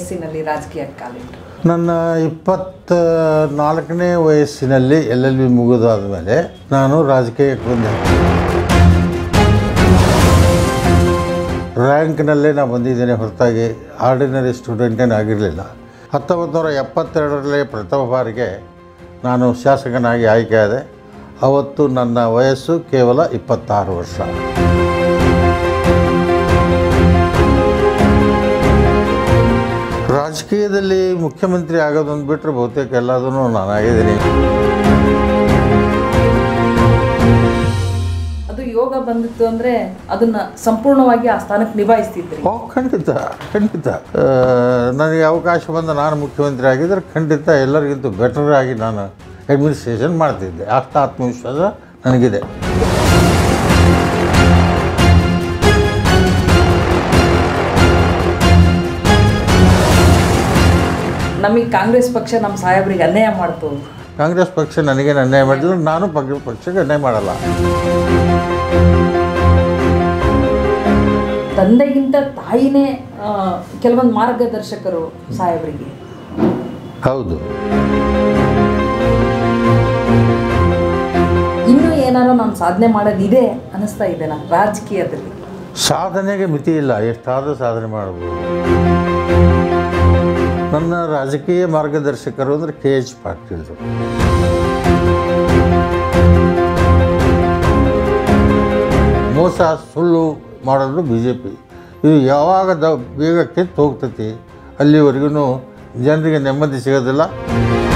ವಯಸ್ಸಿನಲ್ಲಿ ರಾಜಕೀಯಕ್ಕೆ ಕಾಲಿಟ್ಟು ನನ್ನ ಇಪ್ಪತ್ತ ನಾಲ್ಕನೇ ವಯಸ್ಸಿನಲ್ಲಿ ಎಲ್ ಎಲ್ ಬಿ ಮುಗಿದಾದ ಮೇಲೆ ನಾನು ರಾಜಕೀಯಕ್ಕೆ ಬಂದೆ ರ್ಯಾಂಕ್ನಲ್ಲೇ ನಾನು ಬಂದಿದ್ದೇನೆ ಹೊರತಾಗಿ ಆರ್ಡಿನರಿ ಸ್ಟೂಡೆಂಟೇನು ಆಗಿರಲಿಲ್ಲ ಹತ್ತೊಂಬತ್ತು ನೂರ ಎಪ್ಪತ್ತೆರಡರಲ್ಲಿ ಪ್ರಥಮ ಬಾರಿಗೆ ನಾನು ಶಾಸಕನಾಗಿ ಆಯ್ಕೆಯಾದೆ ಅವತ್ತು ನನ್ನ ವಯಸ್ಸು ಕೇವಲ ಇಪ್ಪತ್ತಾರು ವರ್ಷ ರಾಜಕೀಯದಲ್ಲಿ ಮುಖ್ಯಮಂತ್ರಿ ಆಗೋದೊಂದು ಬಿಟ್ಟರೆ ಬಹುತೇಕ ಎಲ್ಲದನ್ನು ನಾನಾಗಿದ್ದೀನಿ ಅದು ಯೋಗ ಬಂದಿತ್ತು ಅಂದ್ರೆ ಅದನ್ನ ಸಂಪೂರ್ಣವಾಗಿ ಆ ಸ್ಥಾನಕ್ಕೆ ನಿಭಾಯಿಸ್ತಿದ್ರಿ ಓ ಖಂಡಿತ ಖಂಡಿತ ಆ, ನನಗೆ ಅವಕಾಶ ಬಂದ ನಾನು ಮುಖ್ಯಮಂತ್ರಿ ಆಗಿದ್ದರೆ ಖಂಡಿತ ಎಲ್ಲರಿಗಿಂತ ಬೆಟರ್ ಆಗಿ ನಾನು ಅಡ್ಮಿನಿಸ್ಟ್ರೇಷನ್ ಮಾಡ್ತಿದ್ದೆ ಅಷ್ಟು ಆತ್ಮವಿಶ್ವಾಸ ನನಗಿದೆ ನಮಗೆ ಕಾಂಗ್ರೆಸ್ ಪಕ್ಷ ನಮ್ಮ ಸಾಹೇಬರಿಗೆ ಅನ್ಯಾಯ ಮಾಡ್ತು ಕಾಂಗ್ರೆಸ್ ಪಕ್ಷ ನನಗೇನು ಅನ್ಯಾಯ ಮಾಡಿಲ್ಲ ನಾನು ಪಕ್ಷ ಪಕ್ಷಕ್ಕೆ ಅನ್ಯಾಯ ಮಾಡಲ್ಲ ತಂದೆಗಿಂತ ತಾಯಿನೇ ಆ, ಕೆಲವೊಂದು ಮಾರ್ಗದರ್ಶಕರು ಸಾಹೇಬರಿಗೆ ಹೌದು ಇನ್ನೂ ಏನಾರು ನಾನು ಸಾಧನೆ ಮಾಡೋದಿದೆ ಅನಿಸ್ತಾ ಇದೆನಾ ರಾಜಕೀಯದಲ್ಲಿ ಸಾಧನೆಗೆ ಮಿತಿ ಇಲ್ಲ ಎಷ್ಟಾದರೂ ಸಾಧನೆ ಮಾಡ್ಬೋದು ನನ್ನ ರಾಜಕೀಯ ಮಾರ್ಗದರ್ಶಕರು ಅಂದರೆ ಕೆ ಎಚ್ ಪಾಟೀಲ್ರು ಮೋಸ ಸುಳ್ಳು ಮಾಡೋದು ಬಿ ಜೆ ಪಿ ಇದು ಯಾವಾಗ ದ ಬೇಗ ಕಿತ್ತು ಹೋಗ್ತೈತಿ ಅಲ್ಲಿವರೆಗೂ ಜನರಿಗೆ ನೆಮ್ಮದಿ ಸಿಗೋದಿಲ್ಲ